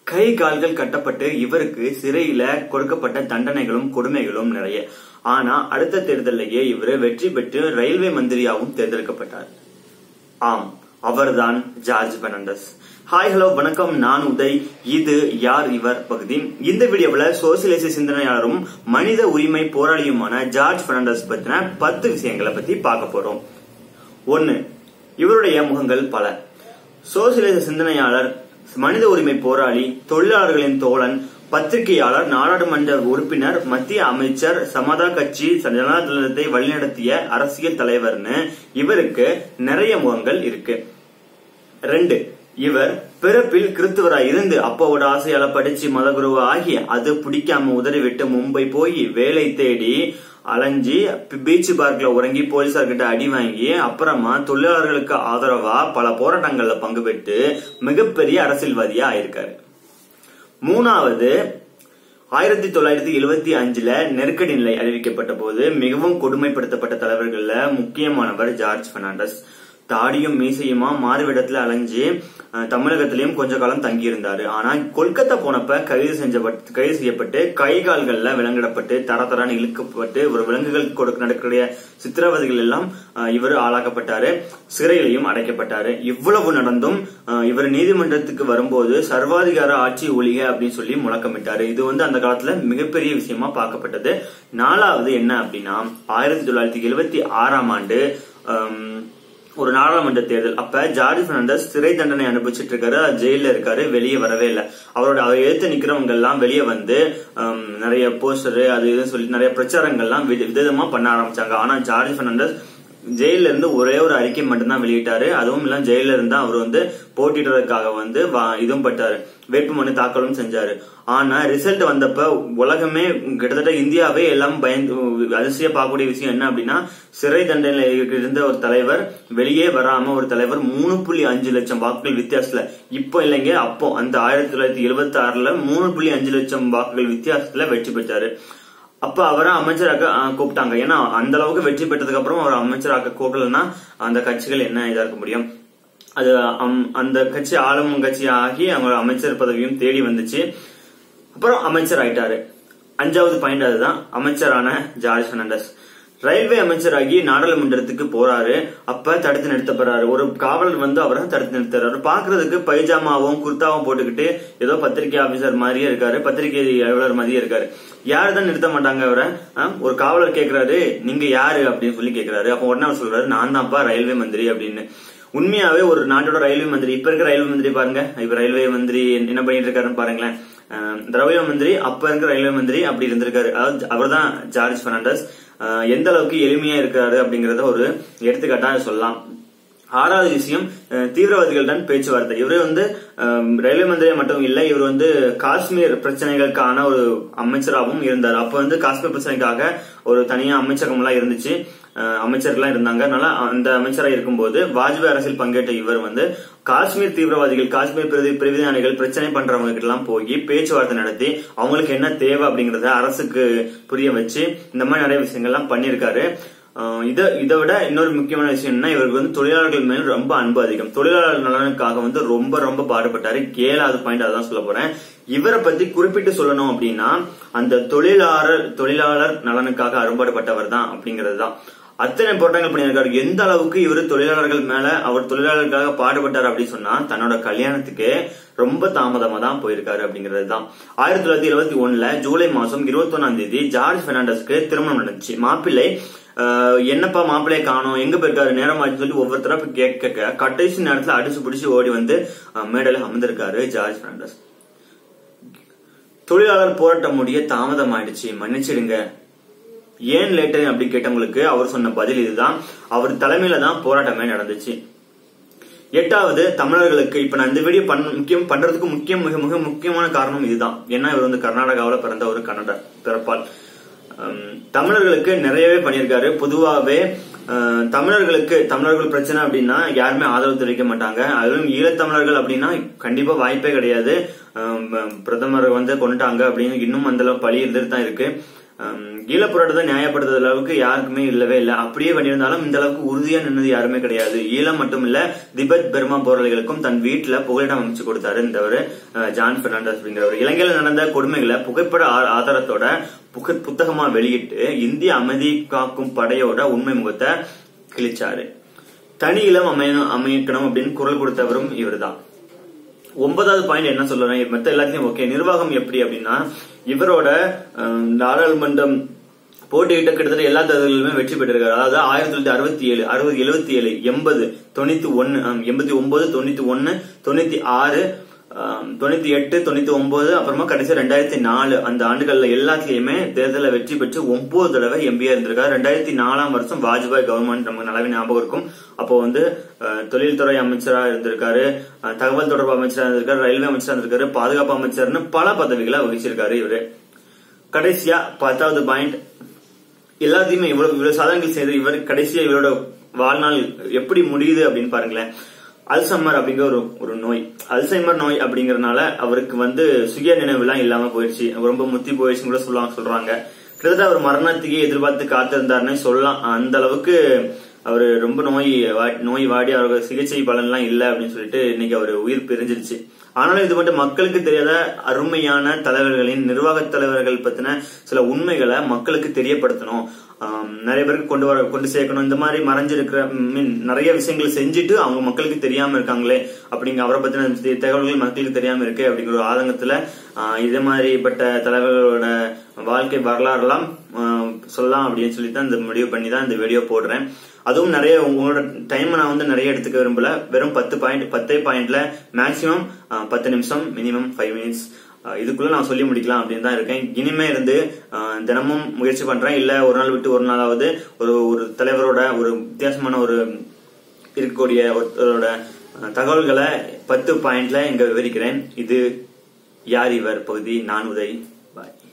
கை கால்கள் கட்டப்பட்டு இவருக்கு சிறையில கொடுக்கப்பட்ட தண்டனைகளும் கொடுமைகளும் நிறைய ஆனா அடுத்த தேர்தலிலேயே இவர் வெற்றி பெற்று ரயில்வே மந்திரியாகவும் தேர்ந்தெடுக்கப்பட்டார் ஆம் அவர்தான் ஜார்ஜ் பெர்னாண்டஸ் ஹாய் ஹலோ வணக்கம் நான் உதய் இது யார் இவர் பகுதி இந்த வீடியோவில் சோசியலிச சிந்தனையாளரும் மனித உரிமை போராளியுமான ஜார்ஜ் பெர்னாண்டஸ் பத்தின பத்து விஷயங்களை பத்தி பார்க்க போறோம் ஒன்னு இவருடைய முகங்கள் பல சோசியலிச சிந்தனையாளர் மனித உரிமை போராளி தொழிலாளர்களின் தோழன் பத்திரிகையாளர் நாடாளுமன்ற உறுப்பினர் மத்திய அமைச்சர் சமதா கட்சி ஜனதாதளத்தை வழிநடத்திய அரசியல் தலைவர்னு இவருக்கு நிறைய முகங்கள் இருக்கு ரெண்டு இவர் பிறப்பில் கிறிஸ்துவராய் இருந்து அப்பாவோட ஆசையால படிச்சு மதகுருவா ஆகி அது பிடிக்காம உதறி விட்டு மும்பை போய் வேலை தேடி அலைஞ்சி பீச் பார்க்ல உறங்கி போலீசார்கிட்ட அடி வாங்கி அப்புறமா தொழிலாளர்களுக்கு ஆதரவா பல போராட்டங்கள்ல பங்கு பெற்று மிகப்பெரிய அரசியல்வாதியா ஆயிருக்காரு மூணாவது ஆயிரத்தி தொள்ளாயிரத்தி எழுபத்தி அஞ்சுல நெருக்கடி நிலை அறிவிக்கப்பட்ட போது மிகவும் கொடுமைப்படுத்தப்பட்ட தலைவர்கள்ல முக்கியமானவர் ஜார்ஜ் பெர்னாண்டஸ் தாடியும் மீசையுமா மாறுவிடத்துல அலைஞ்சு தமிழகத்திலயும் கொஞ்ச காலம் தங்கியிருந்தாரு ஆனா கொல்கத்தா போனப்ப கைது செஞ்ச கைது செய்யப்பட்டு கை கால்கள்ல விலங்கிடப்பட்டு தர தரான்னு இழுக்கப்பட்டு ஒரு விலங்குகள் கொடுக்க நடக்கக்கூடிய சித்திரவதைகள் எல்லாம் இவர் ஆளாக்கப்பட்டாரு சிறையிலையும் அடைக்கப்பட்டாரு இவ்வளவு நடந்தும் இவர் நீதிமன்றத்துக்கு வரும்போது சர்வாதிகார ஆட்சி ஒழிக அப்படின்னு சொல்லி முழக்கமிட்டாரு இது வந்து அந்த காலத்துல மிகப்பெரிய விஷயமா பார்க்கப்பட்டது நாலாவது என்ன அப்படின்னா ஆயிரத்தி தொள்ளாயிரத்தி எழுபத்தி ஆறாம் ஆண்டு ஒரு நாடாளுமன்ற தேர்தல் அப்ப ஜார்ஜ் பெர்னாண்டஸ் சிறை தண்டனை அனுபவிச்சுட்டு இருக்காரு ஜெயில இருக்காரு வெளியே வரவே இல்லை அவரோட அவர் எழுத்து நிக்கிறவங்க எல்லாம் வெளியே வந்து நிறைய போஸ்டர் அது இதுன்னு சொல்லி நிறைய பிரச்சாரங்கள்லாம் விதவிதமா பண்ண ஆரம்பிச்சாங்க ஆனா ஜார்ஜ் பெர்னாண்டஸ் ஜெயில இருந்து ஒரே ஒரு அறிக்கை மட்டும்தான் வெளியிட்டாரு அதுவும் இல்லாம ஜெயில இருந்து அவர் வந்து போட்டிடுறதுக்காக வந்து இதுவும் பட்டாரு வேட்புமனு தாக்கலும் செஞ்சாரு ஆனா ரிசல்ட் வந்தப்ப உலகமே கிட்டத்தட்ட இந்தியாவே எல்லாம் பயந்து அதிசய பார்க்கக்கூடிய விஷயம் என்ன அப்படின்னா சிறை தண்டனையில் இருந்த ஒரு தலைவர் வெளியே வராம ஒரு தலைவர் மூணு புள்ளி அஞ்சு லட்சம் வாக்குகள் வித்தியாசத்துல இப்போ இல்லைங்க அப்போ அந்த ஆயிரத்தி தொள்ளாயிரத்தி எழுபத்தி ஆறுல மூணு புள்ளி அஞ்சு லட்சம் வாக்குகள் வித்தியாசத்துல வெற்றி பெற்றாரு அப்ப அவரை அமைச்சராக கூப்பிட்டாங்க ஏன்னா அந்த அளவுக்கு வெற்றி பெற்றதுக்கு அப்புறம் அவர் அமைச்சராக கூப்பிடலன்னா அந்த கட்சிகள் என்ன இதா இருக்க முடியும் அது அந்த கட்சி ஆளும் கட்சி ஆகி அவங்க அமைச்சர் பதவியும் தேடி வந்துச்சு அப்புறம் அமைச்சர் ஆயிட்டாரு அஞ்சாவது பாயிண்ட் அதுதான் அமைச்சரான ஜார்ஜ் பெர்னாண்டஸ் ரயில்வே அமைச்சராகி நாடாளுமன்றத்துக்கு போறாரு அப்ப தடுத்து நிறுத்தப்படுறாரு ஒரு காவலர் வந்து அவரை தடுத்து நிறுத்துறாரு பாக்குறதுக்கு பைஜாமாவும் குர்தாவும் போட்டுக்கிட்டு ஏதோ பத்திரிகை ஆபீசர் மாதிரியே இருக்காரு பத்திரிகை அலுவலர் மாதிரியே இருக்காரு யாரு தான் நிறுத்த மாட்டாங்க அவரை ஒரு காவலர் கேக்குறாரு நீங்க யாரு அப்படின்னு சொல்லி கேக்குறாரு அப்ப உடனே அவர் சொல்றாரு நான் தான்ப்பா ரயில்வே மந்திரி அப்படின்னு உண்மையாவே ஒரு நாட்டோட ரயில்வே மந்திரி இப்ப இருக்க ரயில்வே மந்திரி பாருங்க இப்ப ரயில்வே மந்திரி என்ன பண்ணிட்டு இருக்காருன்னு பாருங்களேன் திரவிய மந்திரி அப்ப இருக்க ரயில்வே மந்திரி அப்படி இருந்திருக்காரு அதாவது அவர் தான் ஜார்ஜ் பெர்னாண்டஸ் எந்த அளவுக்கு எளிமையா இருக்காரு அப்படிங்கறத ஒரு எடுத்துக்காட்டா சொல்லலாம் ஆறாவது விஷயம் தீவிரவாதிகளுடன் பேச்சுவார்த்தை இவரு வந்து ரயில்வே மந்திரியா மட்டும் இல்ல இவர் வந்து காஷ்மீர் பிரச்சனைகளுக்கான ஒரு அமைச்சராகவும் இருந்தார் அப்ப வந்து காஷ்மீர் பிரச்சனைக்காக ஒரு தனியா அமைச்சகம் எல்லாம் இருந்துச்சு அமைச்சர்கள்லாம் இருந்தாங்க அதனால அந்த அமைச்சராக இருக்கும்போது வாஜ்பாய் அரசில் பங்கேற்ற இவர் வந்து காஷ்மீர் தீவிரவாதிகள் காஷ்மீர் பிரதி பிரதிநிதிகள் பிரச்சனை பண்றவங்க கிட்ட எல்லாம் போய் பேச்சுவார்த்தை நடத்தி அவங்களுக்கு என்ன தேவை அப்படிங்கறத அரசுக்கு புரிய வச்சு இந்த மாதிரி நிறைய விஷயங்கள்லாம் பண்ணியிருக்காரு இதை இதை விட இன்னொரு முக்கியமான விஷயம் என்ன இவருக்கு வந்து தொழிலாளர்கள் மேல் ரொம்ப அன்பு அதிகம் தொழிலாளர் நலனுக்காக வந்து ரொம்ப ரொம்ப பாடுபட்டாரு ஏழாவது பாயிண்ட் அதான் சொல்ல போறேன் இவரை பத்தி குறிப்பிட்டு சொல்லணும் அப்படின்னா அந்த தொழிலாளர் தொழிலாளர் நலனுக்காக அரும்பாடுபட்டவர் தான் அப்படிங்கிறது தான் அத்தனை போராட்டங்கள் பண்ணியிருக்காரு எந்த அளவுக்கு இவர் தொழிலாளர்கள் மேல அவர் தொழிலாளர்களுக்காக பாடுபட்டார் அப்படின்னு சொன்னா தன்னோட கல்யாணத்துக்கு ரொம்ப தாமதமா தான் போயிருக்காரு அப்படிங்கிறது தான் ஆயிரத்தி தொள்ளாயிரத்தி இருபத்தி ஒண்ணுல ஜூலை மாசம் இருபத்தி ஒன்னாம் தேதி ஜார்ஜ் பெர்னாண்டஸ்க்கு திருமணம் நடந்துச்சு மாப்பிள்ளை என்னப்பா மாப்பிள்ளைய காணும் எங்க போயிருக்காரு நேரம் ஆச்சு சொல்லி ஒவ்வொருத்தரா போய் கேட்க கடைசி நேரத்துல அடிச்சு பிடிச்சு ஓடி வந்து மேடையில அமர்ந்திருக்காரு ஜார்ஜ் பெர்னாண்டஸ் தொழிலாளர் போராட்டம் முடிய தாமதம் ஆயிடுச்சு மன்னிச்சிடுங்க ஏன் லேட்டர் அப்படி கேட்டவங்களுக்கு அவர் சொன்ன பதில் இதுதான் அவர் தலைமையில தான் போராட்டமே நடந்துச்சு எட்டாவது தமிழர்களுக்கு இப்ப நான் இந்த வீடியோ பண்ண முக்கியம் பண்றதுக்கு முக்கியம் மிக மிக முக்கியமான காரணம் இதுதான் ஏன்னா இவர் வந்து கர்நாடகாவில் பிறந்த ஒரு கன்னட பிறப்பால் தமிழர்களுக்கு நிறையவே பண்ணியிருக்காரு பொதுவாகவே தமிழர்களுக்கு தமிழர்கள் பிரச்சனை அப்படின்னா யாருமே ஆதரவு தெரிவிக்க மாட்டாங்க அதுவும் ஈழத்தமிழர்கள் அப்படின்னா கண்டிப்பா வாய்ப்பே கிடையாது பிரதமர் வந்து கொண்டுட்டாங்க அப்படின்னு இன்னும் அந்த அளவு பழி இருந்துட்டு தான் இருக்கு ஹம், ஈழப்போராட்டத்தை நியாயப்படுத்துற அளவுக்கு யாருக்குமே இல்லவே இல்லை அப்படியே பண்ணியிருந்தாலும் இந்த அளவுக்கு உறுதியா நின்னது யாருமே கிடையாது ஈழம் மட்டும் இல்ல திபெத் பெர்மா போராளிகளுக்கும் தன் வீட்டுல புகலிடம் அமைச்சு கொடுத்தாரு இந்தவர் ஜான் பெர்னாண்டஸ் அப்படிங்கிறவர் இலங்கையில நடந்த கொடுமைகளை புகைப்பட ஆ- ஆதாரத்தோட புக புத்தகமா வெளியிட்டு இந்திய அமைதி காக்கும் படையோட உண்மை முகத்தை கிழிச்சாரு தனி இளம் அமையணும் அமைக்கணும் அப்படின்னு குரல் கொடுத்தவரும் இவர்தான் ஒன்பதாவது பாயிண்ட் என்ன சொல்றேன் மத்த எல்லாத்தையும் ஓகே நிர்வாகம் எப்படி அப்படின்னா இவரோட அஹ், நாடாளுமன்றம் போட்டியிட்ட கிட்டத்தட்ட எல்லா தேர்தல்களுமே வெற்றி பெற்றிருக்காரு அதாவது ஆயிரத்தி தொள்ளாயிரத்தி அறுபத்தி ஏழு அறுபது எழுபத்தி ஏழு எண்பது தொண்ணூத்தி ஒன்னு எண்பத்தி ஒன்பது தொண்ணூத்தி ஒன்னு தொண்ணூத்தி ஆறு ஆம், தொண்ணூத்தி எட்டு தொண்ணூத்தி ஒன்பது அப்புறமா கடைசி ரெண்டாயிரத்தி நாலு அந்த ஆண்டுகள்ல எல்லாத்துலயுமே தேர்தலில் வெற்றி பெற்று ஒன்பது தடவை எம்பியா இருந்திருக்காரு ரெண்டாயிரத்தி நாலாம் வருஷம் வாஜ்பாய் கவர்மெண்ட் நமக்கு நல்லாவே ஞாபகம் இருக்கும் அப்போ வந்து அஹ், தொழில்துறை அமைச்சரா இருந்திருக்காரு அஹ், தகவல் தொடர்பு அமைச்சரா இருந்திருக்காரு ரயில்வே அமைச்சரா இருந்திருக்காரு பாதுகாப்பு அமைச்சர்னு பல பதவிகளை வகிச்சிருக்காரு இவரு கடைசியா பத்தாவது பாயிண்ட் எல்லாத்தையுமே இவ்வளவு இவ்வளவு சாதனைகள் செய்து இவர் கடைசியா இவரோட வாழ்நாள் எப்படி முடியுது அப்படின்னு பாருங்களேன் அல்சைமர் அப்படிங்கிற ஒரு ஒரு நோய் அல்சைமர் நோய் அப்படிங்கறதுனால அவருக்கு வந்து சுய நினைவுலாம் இல்லாம போயிடுச்சு ரொம்ப முத்தி போயிடுச்சுன்னு கூட சொல்லுவாங்க சொல்றாங்க கிட்டத்தட்ட அவர் மரணத்துக்கே எதிர்பார்த்து காத்திருந்தாருன்னு சொல்லலாம் அந்த அளவுக்கு அவர் ரொம்ப நோய் வா- நோய் வாடி அவருக்கு சிகிச்சை பலன்லாம் இல்லை அப்படின்னு சொல்லிட்டு இன்னைக்கு அவர் உயிர் பிரிஞ்சிருச்சு ஆனாலும் இது மட்டும் மக்களுக்கு தெரியாத அருமையான தலைவர்களின் நிர்வாக தலைவர்கள் பத்தின சில உண்மைகளை மக்களுக்கு தெரியப்படுத்தணும் ஆம், நிறைய பேருக்கு கொண்டு வர கொண்டு சேர்க்கணும் இந்த மாதிரி மறைஞ்சிருக்கிற மீன் நிறைய விஷயங்கள் செஞ்சுட்டு அவங்க மக்களுக்கு தெரியாம இருக்காங்களே அப்படிங்க அவரை பத்தின தி- தகவல்கள் மக்களுக்கு தெரியாம இருக்கு அப்படிங்கிற ஒரு ஆதங்கத்துல ஆ, இதே மாதிரிப்பட்ட தலைவர்களோட வாழ்க்கை வரலாறுலாம் ஆ, சொல்லலாம் அப்படின்னு சொல்லி தான் இந்த முடிவு பண்ணி தான் இந்த வீடியோ போடுறேன் அதுவும் நிறைய உங்களோட டைம் நான் வந்து நிறைய எடுத்துக்க விரும்பல வெறும் பத்து பாயிண்ட் பத்தே பாயிண்ட்ல மேக்சிமம் பத்து நிமிஷம் மினிமம் ஃபைவ் மினிட்ஸ் இதுக்குள்ள நான் சொல்லி முடிக்கலாம் அப்படின்னு தான் இருக்கேன் இனிமே இருந்து அஹ், தினமும் முயற்சி பண்றேன் இல்ல ஒரு நாள் விட்டு ஒரு நாளாவது ஒரு ஒரு தலைவரோட ஒரு வித்தியாசமான ஒரு இருக்கக்கூடிய ஒருத்தரோட அஹ், தகவல்களை பத்து பாயிண்ட்ல இங்க விவரிக்கிறேன் இது யார் இவர் பகுதி நான் உதய் பாய்